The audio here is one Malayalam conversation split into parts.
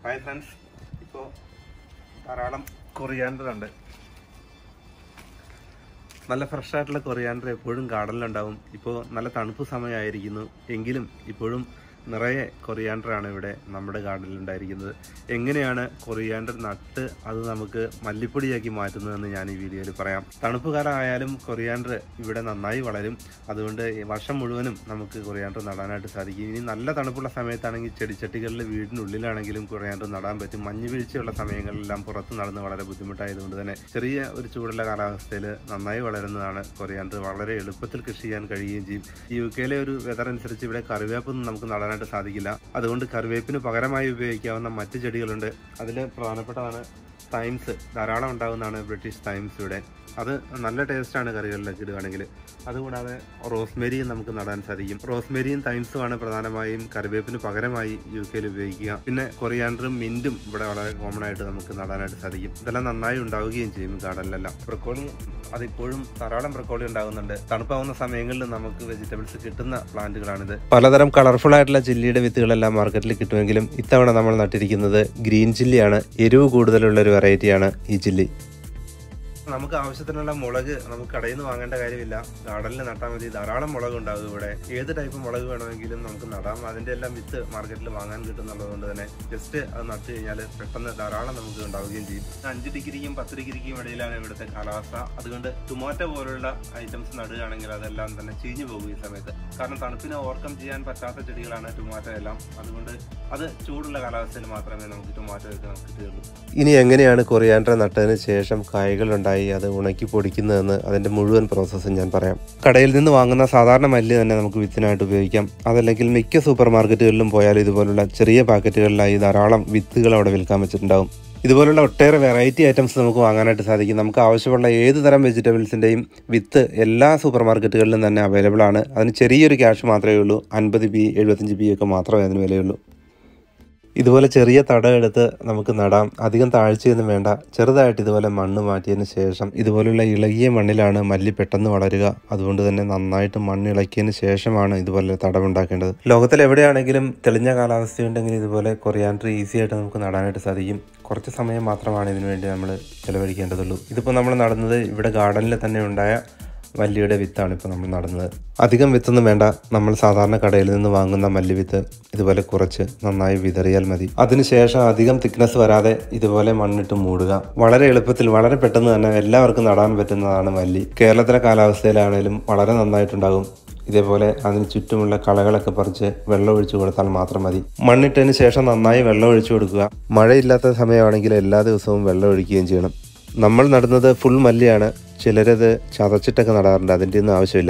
ഹായ് ഫ്രണ്ട്സ് ഇപ്പോൾ ധാരാളം കൊറിയാണ്ടർ ഉണ്ട് നല്ല ഫ്രഷ് ആയിട്ടുള്ള കൊറിയാണ്ടർ എപ്പോഴും ഗാർഡനിലുണ്ടാവും ഇപ്പോൾ നല്ല തണുപ്പ് സമയമായിരിക്കുന്നു എങ്കിലും ഇപ്പോഴും നിറയെ കൊറിയാണ്ടർ ആണ് ഇവിടെ നമ്മുടെ ഗാർഡനിൽ ഉണ്ടായിരിക്കുന്നത് എങ്ങനെയാണ് കൊറിയാണ്ടർ നട്ട് അത് നമുക്ക് മല്ലിപ്പൊടിയാക്കി മാറ്റുന്നതെന്ന് ഞാൻ ഈ വീഡിയോയിൽ പറയാം തണുപ്പ് കാലം ആയാലും കൊറിയാണ്ടർ ഇവിടെ നന്നായി വളരും അതുകൊണ്ട് ഈ വർഷം മുഴുവനും നമുക്ക് കൊറിയാണ്ടർ നടാനായിട്ട് സാധിക്കും ഇനി നല്ല തണുപ്പുള്ള സമയത്താണെങ്കിൽ ചെടിച്ചട്ടികളിൽ വീടിനുള്ളിലാണെങ്കിലും കൊറിയാണ്ടർ നടാൻ പറ്റും മഞ്ഞ് വീഴ്ചയുള്ള സമയങ്ങളിലെല്ലാം പുറത്ത് നടന്ന് വളരെ ബുദ്ധിമുട്ടായതുകൊണ്ട് തന്നെ ചെറിയ ഒരു ചൂടുള്ള കാലാവസ്ഥയിൽ നന്നായി വളരുന്നതാണ് കൊറിയാണ്ടർ വളരെ എളുപ്പത്തിൽ കൃഷി ചെയ്യാൻ കഴിയുകയും ചെയ്യും ഈ യു കെയിലെ ഒരു വെതർ അനുസരിച്ച് ഇവിടെ കറിവേപ്പൊന്നും നമുക്ക് നടാനായിട്ട് സാധിക്കില്ല അതുകൊണ്ട് കറിവേപ്പിന് പകരമായി ഉപയോഗിക്കാവുന്ന മറ്റ് ചെടികളുണ്ട് അതിൽ പ്രധാനപ്പെട്ടതാണ് തൈംസ് ധാരാളം ഉണ്ടാകുന്നതാണ് ബ്രിട്ടീഷ് തൈംസ് ഇവിടെ അത് നല്ല ടേസ്റ്റാണ് കറികളിലൊക്കെ ഇടുകയാണെങ്കിൽ അതുകൂടാതെ റോസ്മേരിയും നമുക്ക് നടാൻ സാധിക്കും റോസ്മേരിയും തൈംസുമാണ് പ്രധാനമായും കറിവേപ്പിന് പകരമായി യു കെയിൽ ഉപയോഗിക്കുക പിന്നെ കൊറിയാണ്ടറും മിൻറ്റും ഇവിടെ വളരെ കോമൺ ആയിട്ട് നമുക്ക് നടാനായിട്ട് സാധിക്കും ഇതെല്ലാം നന്നായി ഉണ്ടാവുകയും ചെയ്യും ഗാർഡനിലെല്ലാം ബ്രക്കോളി അതിപ്പോഴും ധാരാളം ബ്രക്കോളി ഉണ്ടാകുന്നുണ്ട് തണുപ്പാവുന്ന സമയങ്ങളിൽ നമുക്ക് വെജിറ്റബിൾസ് കിട്ടുന്ന പ്ലാന്റുകളാണിത് പലതരം കളർഫുൾ ആയിട്ടുള്ള ചില്ലിയുടെ വിത്തുകളെല്ലാം മാർക്കറ്റിൽ കിട്ടുമെങ്കിലും ഇത്തവണ നമ്മൾ നട്ടിരിക്കുന്നത് ഗ്രീൻ ചില്ലിയാണ് എരിവ് കൂടുതലുള്ള ഒരു വെറൈറ്റിയാണ് ഈ ചില്ലി നമുക്ക് ആവശ്യത്തിനുള്ള മുളക് നമുക്ക് കടയിൽ നിന്ന് വാങ്ങേണ്ട കാര്യമില്ല ഗാർഡനിൽ നട്ടാൽ മതി ധാരാളം മുളക് ഉണ്ടാകും ഇവിടെ ഏത് ടൈപ്പ് മുളക് വേണമെങ്കിലും നമുക്ക് നടാം അതിന്റെ എല്ലാം വിത്ത് മാർക്കറ്റിൽ വാങ്ങാൻ കിട്ടുന്നുള്ളത് കൊണ്ട് തന്നെ ജസ്റ്റ് അത് നട്ട് കഴിഞ്ഞാൽ പെട്ടെന്ന് ധാരാളം നമുക്ക് ഉണ്ടാവുകയും ചെയ്യും അഞ്ച് ഡിഗ്രിക്കും പത്ത് ഡിഗ്രിക്കും ഇടയിലാണ് ഇവിടുത്തെ കാലാവസ്ഥ അതുകൊണ്ട് ടൊമാറ്റോ പോലുള്ള ഐറ്റംസ് നടുകയാണെങ്കിൽ അതെല്ലാം തന്നെ ചീഞ്ഞു പോകും ഈ സമയത്ത് കാരണം തണുപ്പിനെ ഓവർകം ചെയ്യാൻ പറ്റാത്ത ചെടികളാണ് ടൊമാറ്റോ എല്ലാം അതുകൊണ്ട് അത് ചൂടുള്ള കാലാവസ്ഥയിൽ മാത്രമേ നമുക്ക് ടൊമാറ്റോ ഒക്കെ നമുക്ക് കിട്ടുകയുള്ളൂ ഇനി എങ്ങനെയാണ് കൊറിയാണ്ടർ നട്ടതിന് ശേഷം കായ്കൾ ഉണ്ടായി അത് ഉണക്കി പൊടിക്കുന്നതെന്ന് അതിന്റെ മുഴുവൻ പ്രോസസ്സും ഞാൻ പറയാം കടയിൽ നിന്ന് വാങ്ങുന്ന സാധാരണ മല്ലി തന്നെ നമുക്ക് വിത്തിനായിട്ട് ഉപയോഗിക്കാം അതല്ലെങ്കിൽ മിക്ക സൂപ്പർ മാർക്കറ്റുകളിലും പോയാൽ ഇതുപോലുള്ള ചെറിയ പാക്കറ്റുകളിലായി ധാരാളം വിത്തുകൾ അവിടെ വിൽക്കാൻ വെച്ചിട്ടുണ്ടാവും ഇതുപോലുള്ള ഒട്ടേറെ വെറൈറ്റി ഐറ്റംസ് നമുക്ക് വാങ്ങാനായിട്ട് സാധിക്കും നമുക്ക് ആവശ്യമുള്ള ഏത് തരം വെജിറ്റബിൾസിൻ്റെയും വിത്ത് എല്ലാ സൂപ്പർ മാർക്കറ്റുകളിലും തന്നെ അവൈലബിൾ ആണ് അതിന് ചെറിയൊരു ക്യാഷ് മാത്രമേ ഉള്ളൂ അൻപത് ബി എഴുപത്തഞ്ച് ബി ഒക്കെ മാത്രമേ അതിന് വിലയുള്ളൂ ഇതുപോലെ ചെറിയ തടം എടുത്ത് നമുക്ക് നടാം അധികം താഴ്ചയൊന്നും വേണ്ട ചെറുതായിട്ട് ഇതുപോലെ മണ്ണ് മാറ്റിയതിന് ശേഷം ഇതുപോലുള്ള ഇളകിയ മണ്ണിലാണ് മല്ലി പെട്ടെന്ന് വളരുക അതുകൊണ്ട് തന്നെ നന്നായിട്ട് മണ്ണ് ഇളക്കിയതിന് ശേഷമാണ് ഇതുപോലെ തടം ഉണ്ടാക്കേണ്ടത് ലോകത്തിൽ എവിടെയാണെങ്കിലും തെളിഞ്ഞ കാലാവസ്ഥയുണ്ടെങ്കിൽ ഇതുപോലെ കൊറിയാണ്ടർ ഈസി ആയിട്ട് നമുക്ക് നടാനായിട്ട് സാധിക്കും കുറച്ച് സമയം മാത്രമാണ് ഇതിനു വേണ്ടി നമ്മൾ ചിലവഴിക്കേണ്ടതുള്ളൂ ഇതിപ്പോൾ നമ്മൾ നടന്നത് ഇവിടെ ഗാർഡനിൽ തന്നെ ഉണ്ടായ മല്ലിയുടെ വിത്താണ് ഇപ്പോൾ നമ്മൾ നടുന്നത് അധികം വിത്തൊന്നും വേണ്ട നമ്മൾ സാധാരണ കടയിൽ നിന്ന് വാങ്ങുന്ന മല്ലി വിത്ത് ഇതുപോലെ കുറച്ച് നന്നായി വിതറിയാൽ മതി അതിനുശേഷം അധികം തിക്നെസ് വരാതെ ഇതുപോലെ മണ്ണിട്ട് മൂടുക വളരെ എളുപ്പത്തിൽ വളരെ പെട്ടെന്ന് തന്നെ എല്ലാവർക്കും നടാൻ പറ്റുന്നതാണ് മല്ലി കേരളത്തിലെ കാലാവസ്ഥയിലാണേലും വളരെ നന്നായിട്ടുണ്ടാകും ഇതേപോലെ അതിന് ചുറ്റുമുള്ള കളകളൊക്കെ പറിച്ച് വെള്ളം ഒഴിച്ചു കൊടുത്താൽ മാത്രം മതി മണ്ണിട്ടതിന് ശേഷം നന്നായി വെള്ളം ഒഴിച്ചു കൊടുക്കുക മഴയില്ലാത്ത സമയമാണെങ്കിൽ എല്ലാ ദിവസവും വെള്ളം ഒഴിക്കുകയും ചെയ്യണം നമ്മൾ നടുന്നത് ഫുൾ മല്ലിയാണ് ചിലരത് ചതച്ചിട്ടൊക്കെ നടാറുണ്ട് അതിൻ്റെ ഒന്നും ആവശ്യമില്ല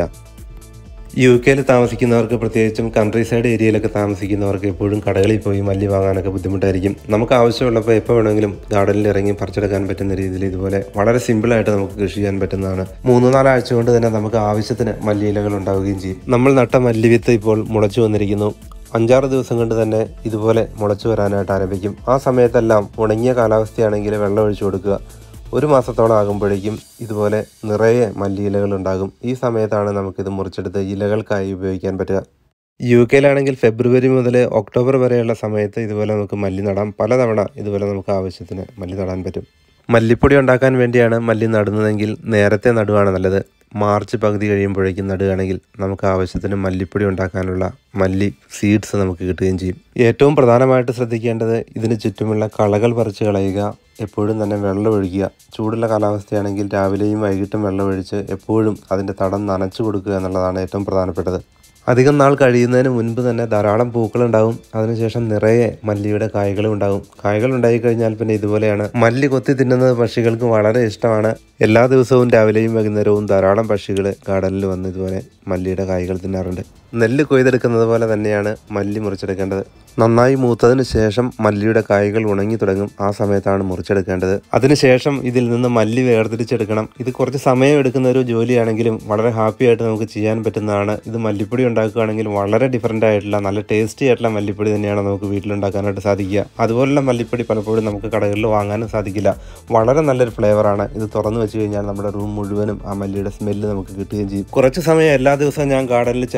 യു കെയിൽ താമസിക്കുന്നവർക്ക് പ്രത്യേകിച്ചും കൺട്രി സൈഡ് ഏരിയയിലൊക്കെ താമസിക്കുന്നവർക്ക് എപ്പോഴും കടകളിൽ പോയി മല്ലി വാങ്ങാനൊക്കെ ബുദ്ധിമുട്ടായിരിക്കും നമുക്ക് ആവശ്യമുള്ളപ്പോൾ എപ്പോൾ വേണമെങ്കിലും ഗാർഡനിൽ ഇറങ്ങി പറിച്ചെടുക്കാൻ പറ്റുന്ന രീതിയിൽ ഇതുപോലെ വളരെ സിമ്പിളായിട്ട് നമുക്ക് കൃഷി ചെയ്യാൻ പറ്റുന്നതാണ് മൂന്ന് നാലാഴ്ച കൊണ്ട് തന്നെ നമുക്ക് ആവശ്യത്തിന് മല്ലിയിലകൾ ഉണ്ടാവുകയും ചെയ്യും നമ്മൾ നട്ട മല്ലി വിത്ത് ഇപ്പോൾ മുളച്ചു വന്നിരിക്കുന്നു അഞ്ചാറ് ദിവസം കൊണ്ട് തന്നെ ഇതുപോലെ മുളച്ചു വരാനായിട്ട് ആരംഭിക്കും ആ സമയത്തെല്ലാം ഉണങ്ങിയ കാലാവസ്ഥയാണെങ്കിൽ വെള്ളം ഒഴിച്ചു കൊടുക്കുക ഒരു മാസത്തോളം ആകുമ്പോഴേക്കും ഇതുപോലെ നിറയെ മല്ലിയിലകൾ ഉണ്ടാകും ഈ സമയത്താണ് നമുക്കിത് മുറിച്ചെടുത്ത് ഇലകൾക്കായി ഉപയോഗിക്കാൻ പറ്റുക യു കെയിലാണെങ്കിൽ ഫെബ്രുവരി മുതൽ ഒക്ടോബർ വരെയുള്ള സമയത്ത് ഇതുപോലെ നമുക്ക് മല്ലി നടാം പലതവണ ഇതുപോലെ നമുക്ക് ആവശ്യത്തിന് മല്ലി നടാൻ പറ്റും മല്ലിപ്പൊടി ഉണ്ടാക്കാൻ വേണ്ടിയാണ് മല്ലി നടുന്നതെങ്കിൽ നേരത്തെ നടുവാണ് നല്ലത് മാർച്ച് പകുതി കഴിയുമ്പോഴേക്കും നടുകയാണെങ്കിൽ നമുക്ക് ആവശ്യത്തിന് മല്ലിപ്പൊടി ഉണ്ടാക്കാനുള്ള മല്ലി സീഡ്സ് നമുക്ക് കിട്ടുകയും ചെയ്യും ഏറ്റവും പ്രധാനമായിട്ട് ശ്രദ്ധിക്കേണ്ടത് ഇതിന് ചുറ്റുമുള്ള കളകൾ പറിച്ച് കളയുക എപ്പോഴും തന്നെ വെള്ളം ഒഴിക്കുക ചൂടുള്ള കാലാവസ്ഥയാണെങ്കിൽ രാവിലെയും വൈകിട്ടും വെള്ളം ഒഴിച്ച് എപ്പോഴും അതിൻ്റെ തടം നനച്ചു കൊടുക്കുക എന്നുള്ളതാണ് ഏറ്റവും പ്രധാനപ്പെട്ടത് അധികം നാൾ കഴിയുന്നതിന് മുൻപ് തന്നെ ധാരാളം പൂക്കളുണ്ടാവും അതിനുശേഷം നിറയെ മല്ലിയുടെ കായ്കളും ഉണ്ടാവും കായ്കൾ ഉണ്ടായി കഴിഞ്ഞാൽ പിന്നെ ഇതുപോലെയാണ് മല്ലി കൊത്തി തിന്നുന്നത് പക്ഷികൾക്ക് വളരെ ഇഷ്ടമാണ് എല്ലാ ദിവസവും രാവിലെയും വൈകുന്നേരവും ധാരാളം പക്ഷികൾ ഗാർഡനിൽ വന്ന് ഇതുപോലെ മല്ലിയുടെ കായ്കൾ തിന്നാറുണ്ട് നെല്ല് കൊയ്തെടുക്കുന്നത് പോലെ തന്നെയാണ് മല്ലി മുറിച്ചെടുക്കേണ്ടത് നന്നായി മൂത്തതിന് ശേഷം മല്ലിയുടെ കായ്കൾ ഉണങ്ങി തുടങ്ങും ആ സമയത്താണ് മുറിച്ചെടുക്കേണ്ടത് അതിനുശേഷം ഇതിൽ നിന്ന് മല്ലി വേർതിരിച്ചെടുക്കണം ഇത് കുറച്ച് സമയം എടുക്കുന്ന ഒരു ജോലിയാണെങ്കിലും വളരെ ഹാപ്പി ആയിട്ട് നമുക്ക് ചെയ്യാൻ പറ്റുന്നതാണ് ഇത് മല്ലിപ്പൊടി ഉണ്ടാക്കുകയാണെങ്കിൽ വളരെ ഡിഫറൻ്റ് ആയിട്ടുള്ള നല്ല ടേസ്റ്റി ആയിട്ടുള്ള മല്ലിപ്പൊടി തന്നെയാണ് നമുക്ക് വീട്ടിലുണ്ടാക്കാനായിട്ട് സാധിക്കുക അതുപോലുള്ള മല്ലിപ്പൊടി പലപ്പോഴും നമുക്ക് കടകളിൽ വാങ്ങാനും സാധിക്കില്ല വളരെ നല്ലൊരു ഫ്ലേവറാണ് ഇത് തുറന്നു വെച്ച് കഴിഞ്ഞാൽ നമ്മുടെ റൂം മുഴുവനും ആ മല്ലിയുടെ സ്മെല്ല് നമുക്ക് കിട്ടുകയും ചെയ്യും കുറച്ച് സമയം എല്ലാ ദിവസവും ഞാൻ ഗാർഡനിൽ ചിലവഴിക്കാറുണ്ട്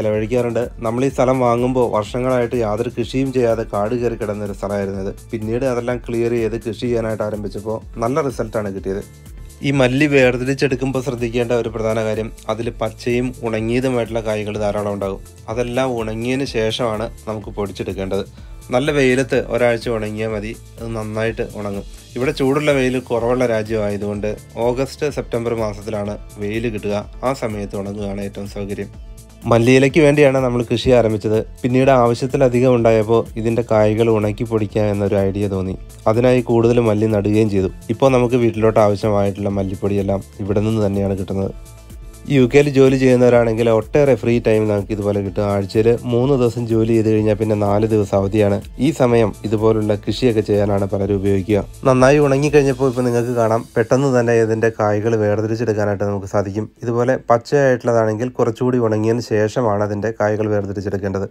പറയാറുണ്ട് നമ്മൾ ഈ സ്ഥലം വാങ്ങുമ്പോൾ വർഷങ്ങളായിട്ട് യാതൊരു കൃഷിയും ചെയ്യാതെ കാട് കയറി കിടന്ന ഒരു സ്ഥലമായിരുന്നു ഇത് പിന്നീട് അതെല്ലാം ക്ലിയർ ചെയ്ത് കൃഷി ചെയ്യാനായിട്ട് ആരംഭിച്ചപ്പോൾ നല്ല റിസൾട്ടാണ് കിട്ടിയത് ഈ മല്ലി വേർതിരിച്ചെടുക്കുമ്പോൾ ശ്രദ്ധിക്കേണ്ട ഒരു പ്രധാന കാര്യം അതിൽ പച്ചയും ഉണങ്ങിയതുമായിട്ടുള്ള കായ്കൾ ധാരാളം ഉണ്ടാകും അതെല്ലാം ഉണങ്ങിയതിന് ശേഷമാണ് നമുക്ക് പൊടിച്ചെടുക്കേണ്ടത് നല്ല വെയിലത്ത് ഒരാഴ്ച ഉണങ്ങിയാൽ മതി അത് നന്നായിട്ട് ഉണങ്ങും ഇവിടെ ചൂടുള്ള വെയിൽ കുറവുള്ള രാജ്യമായതുകൊണ്ട് ഓഗസ്റ്റ് സെപ്റ്റംബർ മാസത്തിലാണ് വെയിൽ കിട്ടുക ആ സമയത്ത് ഉണങ്ങുകയാണ് ഏറ്റവും സൗകര്യം മല്ലിയിലയ്ക്ക് വേണ്ടിയാണ് നമ്മൾ കൃഷി ആരംഭിച്ചത് പിന്നീട് ആവശ്യത്തിലധികം ഉണ്ടായപ്പോൾ ഇതിൻ്റെ കായ്കൾ ഉണക്കി പൊടിക്കാം എന്നൊരു ഐഡിയ തോന്നി അതിനായി കൂടുതൽ മല്ലി നടുകയും ചെയ്തു ഇപ്പോൾ നമുക്ക് വീട്ടിലോട്ട് ആവശ്യമായിട്ടുള്ള മല്ലിപ്പൊടിയെല്ലാം ഇവിടെ നിന്ന് തന്നെയാണ് കിട്ടുന്നത് യു കെയിൽ ജോലി ചെയ്യുന്നവരാണെങ്കിൽ ഒട്ടേറെ ഫ്രീ ടൈം നമുക്ക് ഇതുപോലെ കിട്ടും ആഴ്ചയിൽ മൂന്ന് ദിവസം ജോലി ചെയ്ത് കഴിഞ്ഞാൽ പിന്നെ നാല് ദിവസം അവധിയാണ് ഈ സമയം ഇതുപോലുള്ള കൃഷിയൊക്കെ ചെയ്യാനാണ് പലരും ഉപയോഗിക്കുക നന്നായി ഉണങ്ങിക്കഴിഞ്ഞപ്പോൾ ഇപ്പോൾ നിങ്ങൾക്ക് കാണാം പെട്ടെന്ന് തന്നെ ഇതിൻ്റെ കായ്കൾ വേർതിരിച്ചെടുക്കാനായിട്ട് നമുക്ക് സാധിക്കും ഇതുപോലെ പച്ചയായിട്ടുള്ളതാണെങ്കിൽ കുറച്ചുകൂടി ഉണങ്ങിയതിന് ശേഷമാണ് അതിൻ്റെ കായ്കൾ വേർതിരിച്ചെടുക്കേണ്ടത്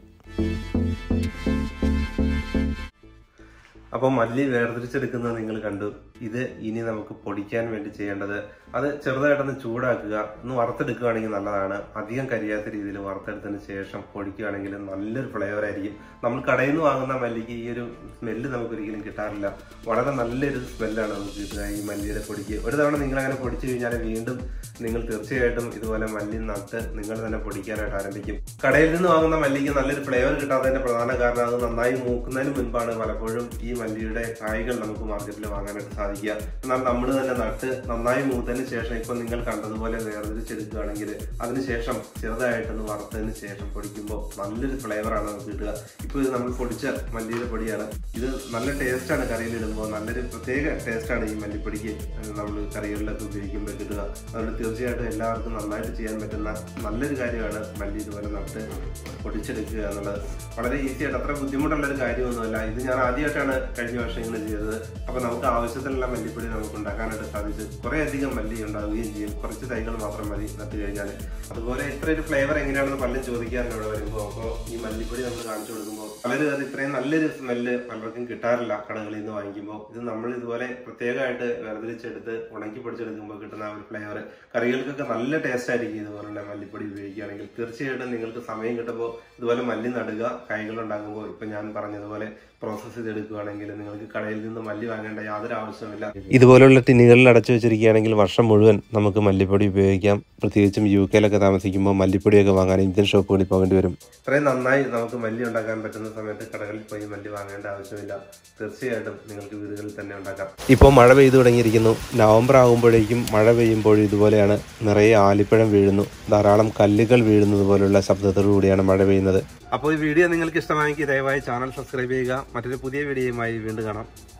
അപ്പോൾ മല്ലി വേർതിരിച്ചെടുക്കുന്നത് നിങ്ങൾ കണ്ടു ഇത് ഇനി നമുക്ക് പൊടിക്കാൻ വേണ്ടി ചെയ്യേണ്ടത് അത് ചെറുതായിട്ടൊന്ന് ചൂടാക്കുക ഒന്ന് വറുത്തെടുക്കുകയാണെങ്കിൽ നല്ലതാണ് അധികം കരിയാത്ത രീതിയിൽ വറുത്തെടുത്തതിന് ശേഷം പൊടിക്കുകയാണെങ്കിൽ നല്ലൊരു ഫ്ലേവർ ആയിരിക്കും നമ്മൾ കടയിൽ നിന്ന് വാങ്ങുന്ന മല്ലിക്ക് ഈ ഒരു സ്മെല്ല് നമുക്ക് ഒരിക്കലും കിട്ടാറില്ല വളരെ നല്ലൊരു സ്മെല്ലാണ് നമുക്ക് കിട്ടുക ഈ മല്ലിയുടെ പൊടിക്ക് ഒരു തവണ നിങ്ങൾ അങ്ങനെ പൊടിച്ചു കഴിഞ്ഞാൽ വീണ്ടും നിങ്ങൾ തീർച്ചയായിട്ടും ഇതുപോലെ മല്ലി നട്ട് നിങ്ങൾ തന്നെ പൊടിക്കാനായിട്ട് ആരംഭിക്കും കടയിൽ നിന്ന് വാങ്ങുന്ന മല്ലിക്ക് നല്ലൊരു ഫ്ലേവർ കിട്ടാത്തതിന്റെ പ്രധാന കാരണം അത് നന്നായി മൂക്കുന്നതിന് മുൻപാണ് പലപ്പോഴും ഈ മല്ലിയുടെ കായ്കൾ നമുക്ക് മാർക്കറ്റിൽ വാങ്ങാനായിട്ട് സാധിക്കുക എന്നാൽ നമ്മൾ തന്നെ നട്ട് നന്നായി മൂത്തതിന് ശേഷം ഇപ്പൊ നിങ്ങൾ കണ്ടതുപോലെ വേർതിരിച്ചെടുക്കുകയാണെങ്കിൽ അതിനുശേഷം ചെറുതായിട്ടൊന്ന് വറുത്തതിന് ശേഷം പൊടിക്കുമ്പോൾ നല്ലൊരു ഫ്ലേവറാണ് നമുക്ക് കിട്ടുക ഇപ്പോൾ ഇത് നമ്മൾ പൊടിച്ച മല്ലിയുടെ പൊടിയാണ് ഇത് നല്ല ടേസ്റ്റാണ് കറിയിൽ ഇടുമ്പോൾ നല്ലൊരു പ്രത്യേക ടേസ്റ്റാണ് ഈ മല്ലിപ്പൊടിക്ക് നമ്മൾ കറികളിലൊക്കെ ഉപയോഗിക്കുമ്പോൾ കിട്ടുക അതുകൊണ്ട് തീർച്ചയായിട്ടും എല്ലാവർക്കും നന്നായിട്ട് ചെയ്യാൻ പറ്റുന്ന നല്ലൊരു കാര്യമാണ് മല്ലി ഇതുപോലെ നട്ട് പൊടിച്ചെടുക്കുക എന്നുള്ളത് വളരെ ഈസി ആയിട്ട് അത്ര ബുദ്ധിമുട്ടുള്ള ഒരു കാര്യമൊന്നുമല്ല ഇത് ഞാൻ ആദ്യമായിട്ടാണ് കഴിഞ്ഞ വർഷം ഇങ്ങനെ ചെയ്തത് അപ്പൊ നമുക്ക് ആവശ്യത്തിനുള്ള മല്ലിപ്പൊടി നമുക്ക് ഉണ്ടാക്കാനായിട്ട് സാധിച്ചു കുറെ അധികം മല്ലി ഉണ്ടാവുകയും ചെയ്യും കുറച്ച് തൈകൾ മാത്രം മതി നട്ട് കഴിഞ്ഞാൽ അതുപോലെ ഇത്ര ഒരു ഫ്ലേവർ എങ്ങനെയാണെന്ന് പലരും ചോദിക്കാറുണ്ട് ഇവിടെ വരുമ്പോൾ അപ്പോൾ ഈ മല്ലിപ്പൊടി നമ്മൾ കാണിച്ചു കൊടുക്കുമ്പോൾ പലരും അത് ഇത്രയും നല്ലൊരു സ്മെല്ല് പലർക്കും കിട്ടാറില്ല കടകളിൽ നിന്ന് വാങ്ങിക്കുമ്പോൾ ഇത് നമ്മൾ ഇതുപോലെ പ്രത്യേകമായിട്ട് വേർതിരിച്ചെടുത്ത് ഉണക്കി പൊടിച്ചെടുക്കുമ്പോൾ കിട്ടുന്ന ആ ഒരു ഫ്ലേവർ കറികൾക്കൊക്കെ നല്ല ടേസ്റ്റ് ആയിരിക്കും ഇതുപോലുള്ള മല്ലിപ്പൊടി ഉപയോഗിക്കുകയാണെങ്കിൽ തീർച്ചയായിട്ടും നിങ്ങൾക്ക് സമയം കിട്ടുമ്പോൾ ഇതുപോലെ മല്ലി നടുക കായ്കൾ ഉണ്ടാകുമ്പോൾ ഇപ്പൊ ഞാൻ പറഞ്ഞതുപോലെ പ്രോസസ്സ് ചെയ്തെടുക്കുകയാണെങ്കിൽ നിങ്ങൾക്ക് കടയിൽ നിന്ന് മല്ലി വാങ്ങേണ്ട യാതൊരു ആവശ്യമില്ല ഇതുപോലുള്ള ടിന്നുകളിൽ അടച്ചു വെച്ചിരിക്കുകയാണെങ്കിൽ വർഷം മുഴുവൻ നമുക്ക് മല്ലിപ്പൊടി ഉപയോഗിക്കാം പ്രത്യേകിച്ചും യു കെയിലൊക്കെ താമസിക്കുമ്പോൾ മല്ലിപ്പൊടിയൊക്കെ വാങ്ങാൻ ഇന്ത്യൻ ഷോപ്പുകളിൽ പോകേണ്ടി വരും ഇത്രയും നന്നായി നമുക്ക് മല്ലി ഉണ്ടാക്കാൻ പറ്റുന്ന സമയത്ത് കടകളിൽ പോയി മല്ലി വാങ്ങേണ്ട ആവശ്യമില്ല തീർച്ചയായിട്ടും നിങ്ങൾക്ക് വീടുകളിൽ തന്നെ ഉണ്ടാക്കാം ഇപ്പോൾ മഴ പെയ്തു തുടങ്ങിയിരിക്കുന്നു നവംബർ ആകുമ്പോഴേക്കും മഴ പെയ്യുമ്പോഴും ഇതുപോലെയാണ് നിറയെ ആലിപ്പഴം വീഴുന്നു ധാരാളം കല്ലുകൾ വീഴുന്നത് പോലുള്ള ശബ്ദത്തോടു കൂടിയാണ് മഴ പെയ്യുന്നത് അപ്പോൾ ഈ വീഡിയോ നിങ്ങൾക്ക് ഇഷ്ടമായെങ്കിൽ ദയവായി ചാനൽ സബ്സ്ക്രൈബ് ചെയ്യുക മറ്റൊരു പുതിയ വീഡിയോയുമായി വീണ്ടും കാണാം